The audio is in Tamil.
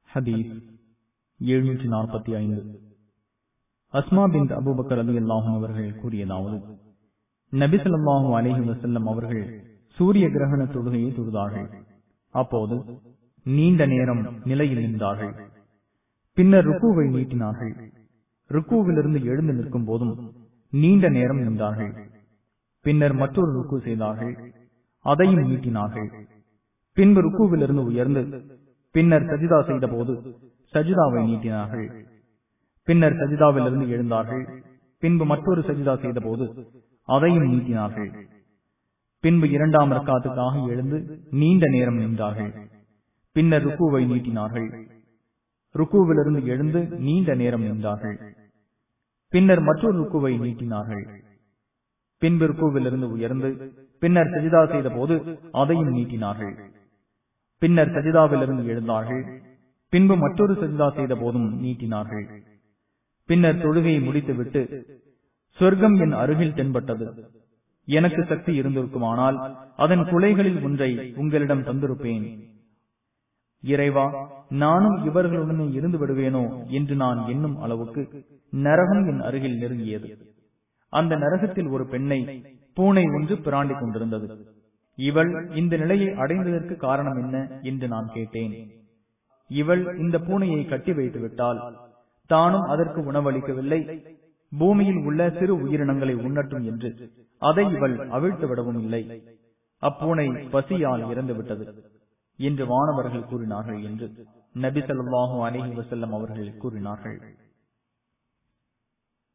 ஹதீஸ் எழுநூற்றி நாற்பத்தி ஐந்து அஸ்மா பின் அபுபக்கர் அலி அல்லாஹும் அவர்கள் கூறியதாவது நபிசல்லாஹூ அலிஹி வசல்லம் அவர்கள் சூரிய கிரகண தொழுகையை தொழுதார்கள் அப்போது நீண்ட நேரம் நிலையில் நின்றார்கள் பின்னர் ருக்குவை நீட்டினார்கள் ருக்குவிலிருந்து எழுந்து நிற்கும் போதும் நீண்ட நேரம் நின்றார்கள் பின்னர் மற்றொரு ருக்கு செய்தார்கள் அதையும் நீட்டினார்கள் பின்பு ருக்குவிலிருந்து உயர்ந்து பின்னர் சஜிதா செய்த போது சஜிதாவை நீட்டினார்கள் பின்னர் சஜிதாவிலிருந்து எழுந்தார்கள் பின்பு மற்றொரு சஜிதா செய்த போது அதையும் நீட்டினார்கள் பின்பு இரண்டாம் ரக்காத்துக்காக எழுந்து நீண்ட நேரம் நின்றார்கள் பின்னர் ருக்குவை நீட்டினார்கள் ருக்குவிலிருந்து எழுந்து நீண்ட நேரம் நின்றார்கள் பின்னர் மற்றொரு ருக்குவை நீட்டினார்கள் பின்பு ருக்குவிலிருந்து உயர்ந்து பின்னர் சஜிதா செய்த போது அதையும் நீட்டினார்கள் பின்னர் சஜிதாவிலிருந்து எழுந்தார்கள் பின்பு மற்றொரு சஜிதா செய்த போதும் நீட்டினார்கள் பின்னர் தொழுகையை முடித்துவிட்டு சொர்க்கம் என் அருகில் தென்பட்டது எனக்கு சக்தி இருந்திருக்குமானால் அதன் குலைகளில் ஒன்றை உங்களிடம் தந்திருப்பேன் இறைவா நானும் இவர்களுடனே இருந்து விடுவேனோ என்று நான் எண்ணும் அளவுக்கு நரகம் என் அருகில் நெருங்கியது அந்த நரகத்தில் ஒரு பெண்ணை பூனை ஒன்று பிராண்டிக் கொண்டிருந்தது இவள் இந்த நிலையை அடைந்ததற்கு காரணம் என்ன என்று நான் கேட்டேன் இவள் இந்த பூனையை கட்டி வைத்து விட்டால் தானும் அதற்கு உணவளிக்கவில்லை பூமியில் உள்ள சிறு உயிரினங்களை உண்ணட்டும் என்று அதை இவள் அவிழ்த்து விடவும் இல்லை அப்பூனை பசியால் இறந்துவிட்டது என்று வானவர்கள் கூறினார்கள் என்று நபி சொல்லாஹு அலஹி வசல்லம் அவர்கள் கூறினார்கள்